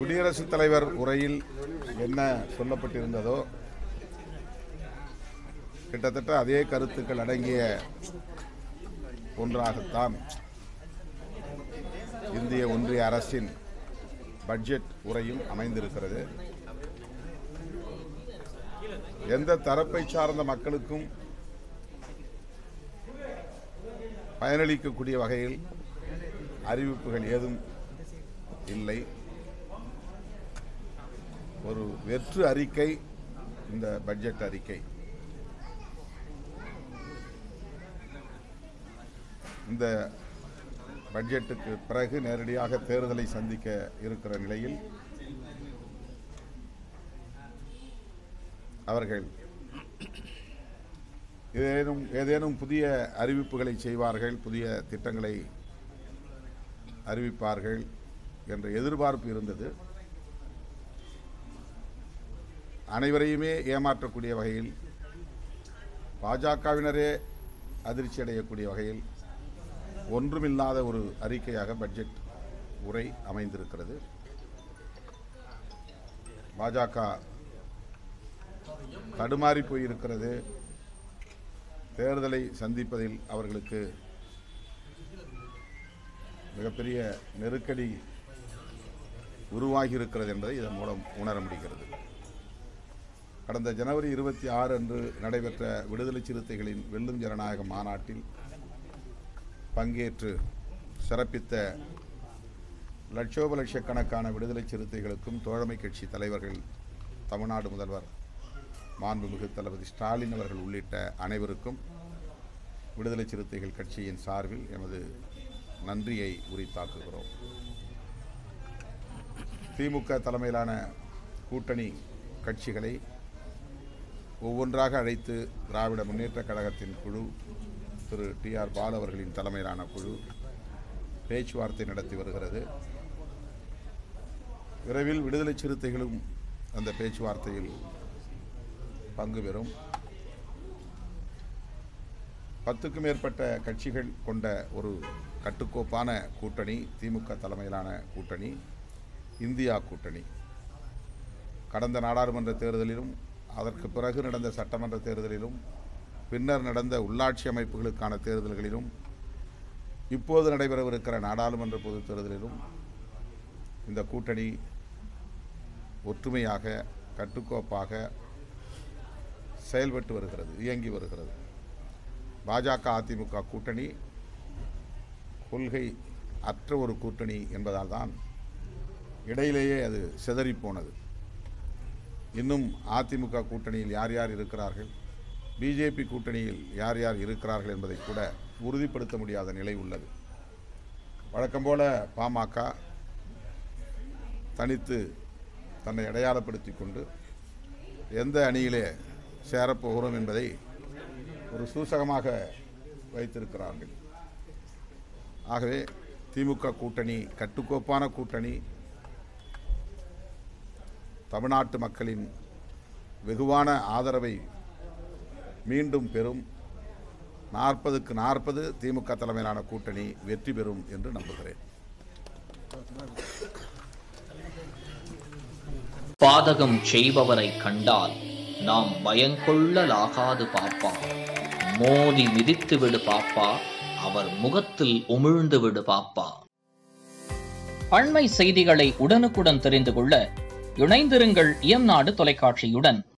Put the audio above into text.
குடியரசுத் தலைவர் உரையில் என்ன சொல்லப்பட்டிருந்ததோ கிட்டத்தட்ட அதே கருத்துக்கள் அடங்கிய ஒன்றாகத்தான் இந்திய ஒன்றிய அரசின் பட்ஜெட் உரையும் அமைந்திருக்கிறது எந்த தரப்பை சார்ந்த மக்களுக்கும் பயனளிக்கக்கூடிய வகையில் அறிவிப்புகள் ஏதும் இல்லை ஒரு வெற்று அறிக்கை இந்த பட்ஜெட் அறிக்கை இந்த பட்ஜெட்டுக்கு பிறகு நேரடியாக தேர்தலை சந்திக்க இருக்கிற நிலையில் அவர்கள் ஏதேனும் ஏதேனும் புதிய அறிவிப்புகளை செய்வார்கள் புதிய திட்டங்களை அறிவிப்பார்கள் என்ற எதிர்பார்ப்பு இருந்தது அனைவரையுமே ஏமாற்றக்கூடிய வகையில் பாஜகவினரே அதிர்ச்சி அடையக்கூடிய வகையில் ஒன்றுமில்லாத ஒரு அறிக்கையாக பட்ஜெட் உரை அமைந்திருக்கிறது பாஜக தடுமாறி போயிருக்கிறது தேர்தலை சந்திப்பதில் அவர்களுக்கு மிகப்பெரிய நெருக்கடி உருவாகி இருக்கிறது என்பதை இதன் மூலம் உணர முடிகிறது கடந்த ஜனவரி இருபத்தி ஆறு அன்று நடைபெற்ற விடுதலை சிறுத்தைகளின் வெல்லும் ஜனநாயக மாநாட்டில் பங்கேற்று சிறப்பித்த லட்சோப லட்சக்கணக்கான விடுதலை சிறுத்தைகளுக்கும் தோழமை கட்சி தலைவர்கள் தமிழ்நாடு முதல்வர் மாண்புமிகு தளபதி ஸ்டாலின் அவர்கள் உள்ளிட்ட அனைவருக்கும் விடுதலை சிறுத்தைகள் கட்சியின் சார்பில் எமது நன்றியை உரித்தாக்குகிறோம் திமுக தலைமையிலான கூட்டணி கட்சிகளை ஒவ்வொன்றாக அழைத்து திராவிட முன்னேற்றக் கழகத்தின் குழு திரு டி ஆர் பால் அவர்களின் தலைமையிலான குழு பேச்சுவார்த்தை நடத்தி வருகிறது விரைவில் விடுதலை சிறுத்தைகளும் அந்த பேச்சுவார்த்தையில் பங்கு பெறும் பத்துக்கும் மேற்பட்ட கட்சிகள் கொண்ட ஒரு கட்டுக்கோப்பான கூட்டணி திமுக தலைமையிலான கூட்டணி இந்தியா கூட்டணி கடந்த நாடாளுமன்ற தேர்தலிலும் அதற்கு பிறகு நடந்த சட்டமன்ற தேர்தலிலும் பின்னர் நடந்த உள்ளாட்சி அமைப்புகளுக்கான தேர்தல்களிலும் இப்போது நடைபெறவிருக்கிற நாடாளுமன்ற பொதுத் தேர்தலிலும் இந்த கூட்டணி ஒற்றுமையாக கட்டுக்கோப்பாக செயல்பட்டு வருகிறது இயங்கி வருகிறது பாஜக அதிமுக கூட்டணி கொள்கை அற்ற ஒரு கூட்டணி என்பதால் தான் இடையிலேயே அது சிதறிப்போனது இன்னும் அதிமுக கூட்டணியில் யார் யார் இருக்கிறார்கள் பிஜேபி கூட்டணியில் யார் யார் இருக்கிறார்கள் என்பதை கூட உறுதிப்படுத்த முடியாத நிலை உள்ளது வழக்கம் போல பாமக தனித்து தன்னை அடையாளப்படுத்தி கொண்டு எந்த அணியிலே சேரப்போகிறோம் என்பதை ஒரு சூசகமாக வைத்திருக்கிறார்கள் ஆகவே திமுக கூட்டணி கட்டுக்கோப்பான கூட்டணி தமிழ்நாட்டு மக்களின் வெகுவான ஆதரவை மீண்டும் பெறும் நாற்பதுக்கு நாற்பது திமுக தலைமையிலான கூட்டணி வெற்றி பெறும் என்று நம்புகிறேன் பாதகம் செய்பவரை கண்டால் நாம் பயங்கொள்ளலாகாது பாப்பா மோதி மிதித்து விடு பாப்பா அவர் முகத்தில் உமிழ்ந்து விடு பாப்பா அண்மை செய்திகளை உடனுக்குடன் தெரிந்து கொள்ள இணைந்திருங்கள் இயம்நாடு தொலைக்காட்சியுடன்